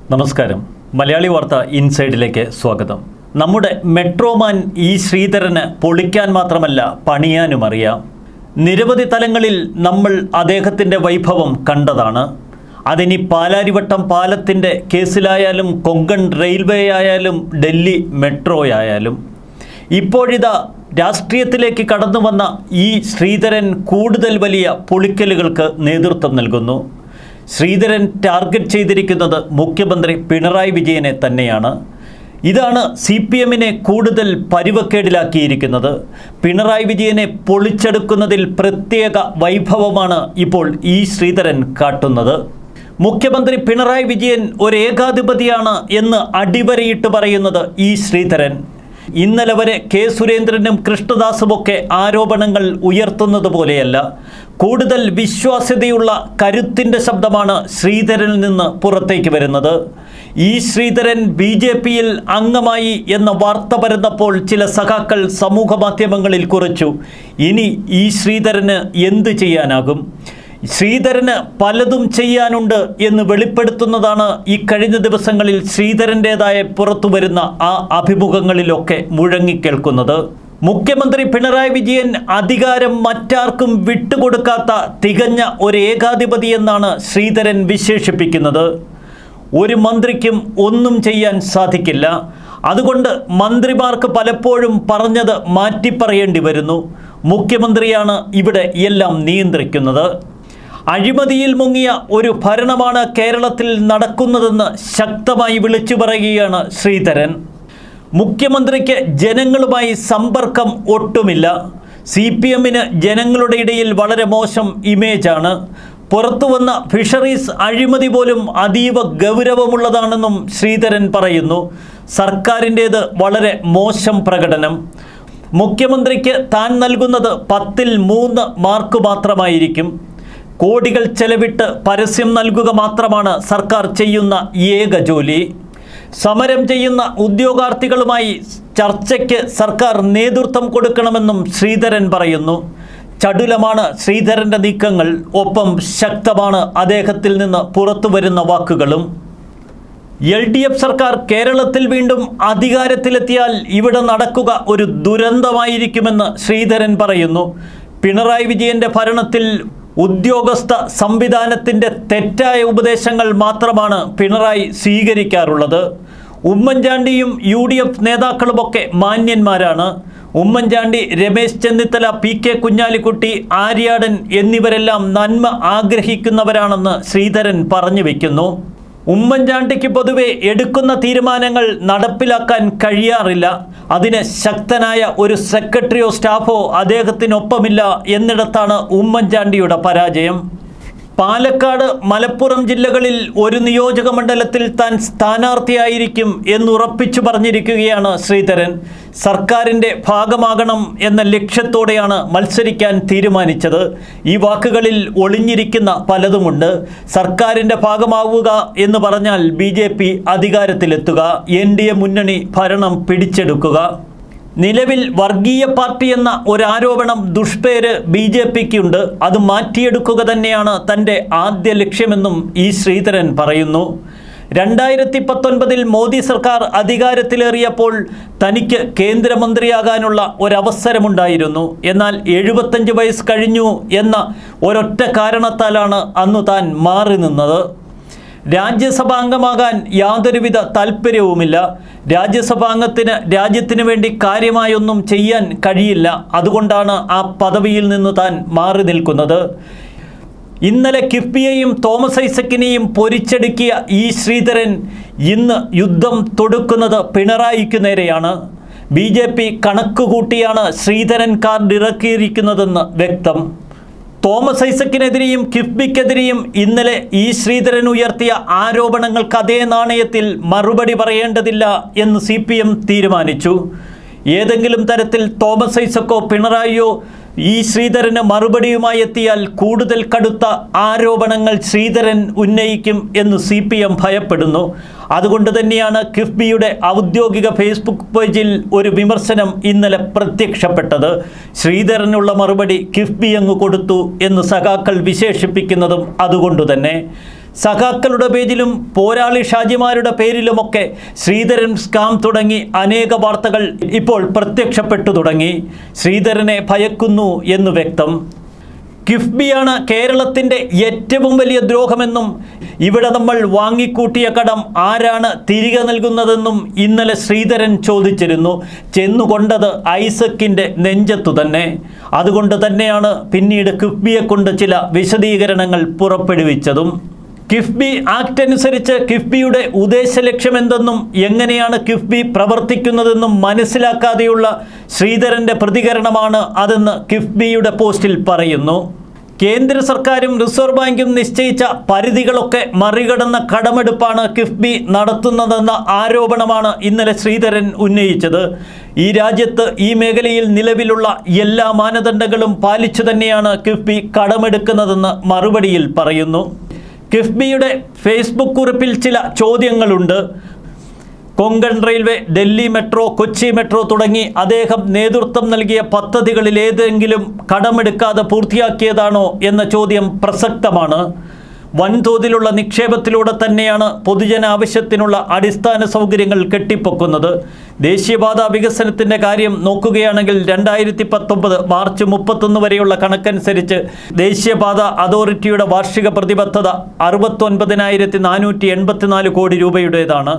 നമസ്കാരം മലയാളി വാർത്ത ഇൻസൈഡിലേക്ക് സ്വാഗതം നമ്മുടെ മെട്രോമാൻ ഈ ശ്രീധരന് പൊളിക്കാൻ മാത്രമല്ല പണിയാനും അറിയാം നിരവധി തലങ്ങളിൽ നമ്മൾ അദ്ദേഹത്തിൻ്റെ വൈഭവം കണ്ടതാണ് അതിനി പാലാരിവട്ടം പാലത്തിൻ്റെ കേസിലായാലും കൊങ്കൺ റെയിൽവേ ആയാലും ഡൽഹി മെട്രോയായാലും ഇപ്പോഴിതാ രാഷ്ട്രീയത്തിലേക്ക് കടന്നു വന്ന ഈ ശ്രീധരൻ കൂടുതൽ വലിയ പൊളിക്കലുകൾക്ക് നേതൃത്വം നൽകുന്നു ശ്രീധരൻ ടാർഗറ്റ് ചെയ്തിരിക്കുന്നത് മുഖ്യമന്ത്രി പിണറായി വിജയനെ തന്നെയാണ് ഇതാണ് സി പി എമ്മിനെ കൂടുതൽ പരിവക്കേടിലാക്കിയിരിക്കുന്നത് പിണറായി വിജയനെ പൊളിച്ചെടുക്കുന്നതിൽ പ്രത്യേക വൈഭവമാണ് ഇപ്പോൾ ഈ ശ്രീധരൻ കാട്ടുന്നത് മുഖ്യമന്ത്രി പിണറായി വിജയൻ ഒരു ഏകാധിപതിയാണ് എന്ന് അടിവരയിട്ട് പറയുന്നത് ഈ ശ്രീധരൻ ഇന്നലെ വരെ കെ സുരേന്ദ്രനും കൃഷ്ണദാസുമൊക്കെ ആരോപണങ്ങൾ ഉയർത്തുന്നത് പോലെയല്ല കൂടുതൽ വിശ്വാസ്യതയുള്ള കരുത്തിൻ്റെ ശബ്ദമാണ് ശ്രീധരനിൽ നിന്ന് പുറത്തേക്ക് വരുന്നത് ഈ ശ്രീധരൻ ബി ജെ പിയിൽ അംഗമായി എന്ന വാർത്ത പരന്നപ്പോൾ ചില സഖാക്കൾ സമൂഹ മാധ്യമങ്ങളിൽ കുറിച്ചു ഇനി ഈ ശ്രീധരന് എന്ത് ചെയ്യാനാകും ശ്രീധരന് പലതും ചെയ്യാനുണ്ട് എന്ന് വെളിപ്പെടുത്തുന്നതാണ് ഈ കഴിഞ്ഞ ദിവസങ്ങളിൽ ശ്രീധരൻ്റെതായ പുറത്തു വരുന്ന ആ അഭിമുഖങ്ങളിലൊക്കെ മുഴങ്ങിക്കേൾക്കുന്നത് മുഖ്യമന്ത്രി പിണറായി വിജയൻ അധികാരം മറ്റാർക്കും വിട്ടുകൊടുക്കാത്ത തികഞ്ഞ ഒരു ഏകാധിപതി എന്നാണ് ശ്രീധരൻ വിശേഷിപ്പിക്കുന്നത് ഒരു മന്ത്രിക്കും ഒന്നും ചെയ്യാൻ സാധിക്കില്ല അതുകൊണ്ട് മന്ത്രിമാർക്ക് പലപ്പോഴും പറഞ്ഞത് മാറ്റിപ്പറയേണ്ടി വരുന്നു മുഖ്യമന്ത്രിയാണ് ഇവിടെ എല്ലാം നിയന്ത്രിക്കുന്നത് അഴിമതിയിൽ മുങ്ങിയ ഒരു ഭരണമാണ് കേരളത്തിൽ നടക്കുന്നതെന്ന് ശക്തമായി വിളിച്ചു പറയുകയാണ് ശ്രീധരൻ മുഖ്യമന്ത്രിക്ക് ജനങ്ങളുമായി സമ്പർക്കം ഒട്ടുമില്ല സി പി എമ്മിന് ജനങ്ങളുടെ ഇടയിൽ വളരെ മോശം ഇമേജാണ് പുറത്തു വന്ന ഫിഷറീസ് അഴിമതി പോലും അതീവ ഗൗരവമുള്ളതാണെന്നും ശ്രീധരൻ പറയുന്നു സർക്കാരിൻ്റേത് വളരെ മോശം പ്രകടനം മുഖ്യമന്ത്രിക്ക് താൻ നൽകുന്നത് പത്തിൽ മൂന്ന് മാർക്ക് മാത്രമായിരിക്കും കോടികൾ ചെലവിട്ട് പരസ്യം നൽകുക മാത്രമാണ് സർക്കാർ ചെയ്യുന്ന ഏക ജോലി സമരം ചെയ്യുന്ന ഉദ്യോഗാർത്ഥികളുമായി ചർച്ചയ്ക്ക് സർക്കാർ നേതൃത്വം കൊടുക്കണമെന്നും ശ്രീധരൻ പറയുന്നു ചടുലമാണ് ശ്രീധരൻ്റെ നീക്കങ്ങൾ ഒപ്പം ശക്തമാണ് അദ്ദേഹത്തിൽ നിന്ന് പുറത്തു വരുന്ന വാക്കുകളും എൽ ഡി എഫ് സർക്കാർ കേരളത്തിൽ വീണ്ടും അധികാരത്തിലെത്തിയാൽ ഇവിടെ നടക്കുക ഒരു ദുരന്തമായിരിക്കുമെന്ന് ശ്രീധരൻ പറയുന്നു പിണറായി വിജയന്റെ ഭരണത്തിൽ ഉദ്യോഗസ്ഥ സംവിധാനത്തിൻ്റെ തെറ്റായ ഉപദേശങ്ങൾ മാത്രമാണ് പിണറായി സ്വീകരിക്കാറുള്ളത് ഉമ്മൻചാണ്ടിയും യു ഡി എഫ് നേതാക്കളുമൊക്കെ മാന്യന്മാരാണ് ഉമ്മൻചാണ്ടി രമേശ് ചെന്നിത്തല പി കെ കുഞ്ഞാലിക്കുട്ടി ആര്യാടൻ എന്നിവരെല്ലാം നന്മ ആഗ്രഹിക്കുന്നവരാണെന്ന് ശ്രീധരൻ പറഞ്ഞു വയ്ക്കുന്നു ഉമ്മൻചാണ്ടിക്ക് പൊതുവെ എടുക്കുന്ന തീരുമാനങ്ങൾ നടപ്പിലാക്കാൻ കഴിയാറില്ല അതിന് ശക്തനായ ഒരു സെക്രട്ടറിയോ സ്റ്റാഫോ അദ്ദേഹത്തിനൊപ്പമില്ല എന്നിടത്താണ് ഉമ്മൻചാണ്ടിയുടെ പരാജയം പാലക്കാട് മലപ്പുറം ജില്ലകളിൽ ഒരു നിയോജക മണ്ഡലത്തിൽ താൻ സ്ഥാനാർത്ഥിയായിരിക്കും എന്നുറപ്പിച്ചു പറഞ്ഞിരിക്കുകയാണ് ശ്രീധരൻ സർക്കാരിൻ്റെ ഭാഗമാകണം എന്ന ലക്ഷ്യത്തോടെയാണ് മത്സരിക്കാൻ തീരുമാനിച്ചത് ഈ വാക്കുകളിൽ ഒളിഞ്ഞിരിക്കുന്ന പലതുമുണ്ട് സർക്കാരിൻ്റെ ഭാഗമാവുക എന്ന് പറഞ്ഞാൽ ബി ജെ പി അധികാരത്തിലെത്തുക എൻ ഡി എ മുന്നണി ഭരണം പിടിച്ചെടുക്കുക നിലവിൽ വർഗീയ പാർട്ടി എന്ന ഒരാരോപണം ദുഷ്പേര് ബി ജെ പിക്കുണ്ട് അത് മാറ്റിയെടുക്കുക തന്നെയാണ് തൻ്റെ ആദ്യ ലക്ഷ്യമെന്നും ഈ ശ്രീധരൻ പറയുന്നു രണ്ടായിരത്തി പത്തൊൻപതിൽ മോദി സർക്കാർ അധികാരത്തിലേറിയപ്പോൾ തനിക്ക് കേന്ദ്രമന്ത്രിയാകാനുള്ള ഒരവസരമുണ്ടായിരുന്നു എന്നാൽ എഴുപത്തഞ്ച് വയസ്സ് കഴിഞ്ഞു എന്ന ഒരൊറ്റ കാരണത്താലാണ് അന്ന് താൻ മാറി നിന്നത് രാജ്യസഭാംഗമാകാൻ യാതൊരുവിധ താല്പര്യവുമില്ല രാജ്യസഭാംഗത്തിന് രാജ്യത്തിന് വേണ്ടി കാര്യമായൊന്നും ചെയ്യാൻ കഴിയില്ല അതുകൊണ്ടാണ് ആ പദവിയിൽ നിന്ന് താൻ മാറി നിൽക്കുന്നത് ഇന്നലെ കിഫ്ബിയെയും തോമസ് ഐസക്കിനെയും പൊരിച്ചടുക്കിയ ഈ ശ്രീധരൻ ഇന്ന് യുദ്ധം തൊടുക്കുന്നത് പിണറായിക്ക് നേരെയാണ് ബി ജെ പി കണക്കുകൂട്ടിയാണ് ശ്രീധരൻ കാർഡ് ഇറക്കിയിരിക്കുന്നതെന്ന് വ്യക്തം തോമസ് ഐസക്കിനെതിരെയും കിഫ്ബിക്കെതിരെയും ഇന്നലെ ഈ ശ്രീധരൻ ഉയർത്തിയ ആരോപണങ്ങൾക്ക് അതേ നാണയത്തിൽ മറുപടി പറയേണ്ടതില്ല എന്ന് സി പി എം തീരുമാനിച്ചു ഏതെങ്കിലും തരത്തിൽ തോമസ് ഐസക്കോ പിണറായിയോ ഈ ശ്രീധരന് മറുപടിയുമായി എത്തിയാൽ കൂടുതൽ കടുത്ത ആരോപണങ്ങൾ ശ്രീധരൻ ഉന്നയിക്കും എന്ന് സി പി എം ഭയപ്പെടുന്നു അതുകൊണ്ട് തന്നെയാണ് കിഫ്ബിയുടെ ഔദ്യോഗിക ഫേസ്ബുക്ക് പേജിൽ ഒരു വിമർശനം ഇന്നലെ പ്രത്യക്ഷപ്പെട്ടത് ശ്രീധരനുള്ള മറുപടി കിഫ്ബി അങ്ങ് കൊടുത്തു എന്ന് സഖാക്കൾ വിശേഷിപ്പിക്കുന്നതും അതുകൊണ്ട് തന്നെ സഖാക്കളുടെ പേജിലും പോരാളി ഷാജിമാരുടെ പേരിലുമൊക്കെ ശ്രീധരൻ സ്കാം തുടങ്ങി അനേക വാർത്തകൾ ഇപ്പോൾ പ്രത്യക്ഷപ്പെട്ടു തുടങ്ങി ശ്രീധരനെ ഭയക്കുന്നു എന്ന് വ്യക്തം കിഫ്ബിയാണ് കേരളത്തിൻ്റെ ഏറ്റവും വലിയ ദ്രോഹമെന്നും ഇവിടെ നമ്മൾ വാങ്ങിക്കൂട്ടിയ കടം ആരാണ് തിരികെ നൽകുന്നതെന്നും ഇന്നലെ ശ്രീധരൻ ചോദിച്ചിരുന്നു ചെന്നുകൊണ്ടത് ഐസക്കിൻ്റെ നെഞ്ചത്തു തന്നെ അതുകൊണ്ട് തന്നെയാണ് പിന്നീട് കിഫ്ബിയെ കൊണ്ട് ചില വിശദീകരണങ്ങൾ പുറപ്പെടുവിച്ചതും കിഫ്ബി ആക്ട് അനുസരിച്ച് കിഫ്ബിയുടെ ഉദ്ദേശ ലക്ഷ്യമെന്തെന്നും എങ്ങനെയാണ് കിഫ്ബി പ്രവർത്തിക്കുന്നതെന്നും മനസ്സിലാക്കാതെയുള്ള ശ്രീധരൻ്റെ പ്രതികരണമാണ് അതെന്ന് കിഫ്ബിയുടെ പോസ്റ്റിൽ പറയുന്നു കേന്ദ്ര സർക്കാരും റിസർവ് ബാങ്കും നിശ്ചയിച്ച പരിധികളൊക്കെ മറികടന്ന കടമെടുപ്പാണ് കിഫ്ബി നടത്തുന്നതെന്ന ആരോപണമാണ് ഇന്നലെ ശ്രീധരൻ ഉന്നയിച്ചത് ഈ രാജ്യത്ത് ഈ മേഖലയിൽ നിലവിലുള്ള എല്ലാ മാനദണ്ഡങ്ങളും പാലിച്ചു തന്നെയാണ് കിഫ്ബി കടമെടുക്കുന്നതെന്ന് മറുപടിയിൽ പറയുന്നു കിഫ്ബിയുടെ ഫേസ്ബുക്ക് കുറിപ്പിൽ ചില ചോദ്യങ്ങളുണ്ട് Konkan railway Delhi metro Kochi metro തുടങ്ങി അദ്ദേഹം നേതൃത്വം നൽകിയ പദ്ധതികളിൽ ഏതെങ്കിലും കടമെടുക്കാതെ പൂർത്തിയാക്കിയതാണോ എന്ന ചോദ്യം പ്രസക്തമാണ് വൻതോതിലുള്ള നിക്ഷേപത്തിലൂടെ തന്നെയാണ് പൊതുജന ആവശ്യത്തിനുള്ള അടിസ്ഥാന സൗകര്യങ്ങൾ കെട്ടിപ്പൊക്കുന്നത് ദേശീയപാത വികസനത്തിൻ്റെ കാര്യം നോക്കുകയാണെങ്കിൽ രണ്ടായിരത്തി പത്തൊമ്പത് മാർച്ച് മുപ്പത്തൊന്ന് വരെയുള്ള കണക്കനുസരിച്ച് ദേശീയപാത അതോറിറ്റിയുടെ വാർഷിക പ്രതിബദ്ധത അറുപത്തൊൻപതിനായിരത്തി നാനൂറ്റി എൺപത്തിനാല് കോടി രൂപയുടേതാണ്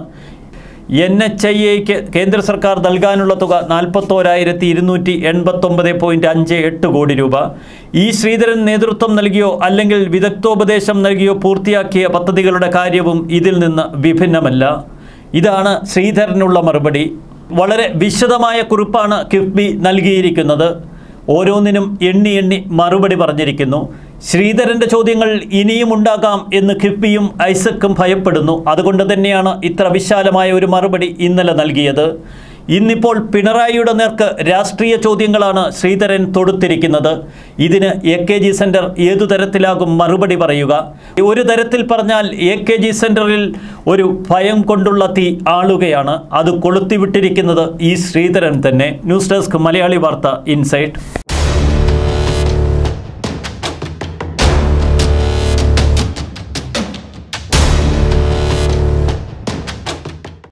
എൻ എച്ച് ഐ എക്ക് കേന്ദ്ര സർക്കാർ നൽകാനുള്ള തുക നാൽപ്പത്തോരായിരത്തി ഇരുന്നൂറ്റി എൺപത്തൊമ്പത് പോയിൻറ്റ് അഞ്ച് എട്ട് കോടി രൂപ ഈ ശ്രീധരൻ നേതൃത്വം നൽകിയോ അല്ലെങ്കിൽ വിദഗ്ധോപദേശം നൽകിയോ പൂർത്തിയാക്കിയ പദ്ധതികളുടെ കാര്യവും ഇതിൽ നിന്ന് വിഭിന്നമല്ല ഇതാണ് ശ്രീധരനുള്ള മറുപടി വളരെ വിശദമായ കുറിപ്പാണ് കിഫ്ബി നൽകിയിരിക്കുന്നത് ഓരോന്നിനും എണ്ണി എണ്ണി മറുപടി പറഞ്ഞിരിക്കുന്നു ശ്രീധരൻ്റെ ചോദ്യങ്ങൾ ഇനിയും ഉണ്ടാകാം എന്ന് കിഫ്ബിയും ഐസക്കും ഭയപ്പെടുന്നു അതുകൊണ്ട് തന്നെയാണ് ഇത്ര വിശാലമായ ഒരു മറുപടി ഇന്നലെ നൽകിയത് ഇന്നിപ്പോൾ പിണറായിയുടെ നേർക്ക് രാഷ്ട്രീയ ചോദ്യങ്ങളാണ് ശ്രീധരൻ തൊടുത്തിരിക്കുന്നത് ഇതിന് എ കെ ജി സെൻറ്റർ ഏതു തരത്തിലാകും മറുപടി പറയുക ഒരു തരത്തിൽ പറഞ്ഞാൽ എ കെ ജി സെൻറ്ററിൽ ഒരു ഭയം കൊണ്ടുള്ള തീ ആളുകയാണ് അത് കൊളുത്തിവിട്ടിരിക്കുന്നത് ഈ ശ്രീധരൻ തന്നെ ന്യൂസ് ഡെസ്ക് മലയാളി വാർത്ത ഇൻസൈറ്റ്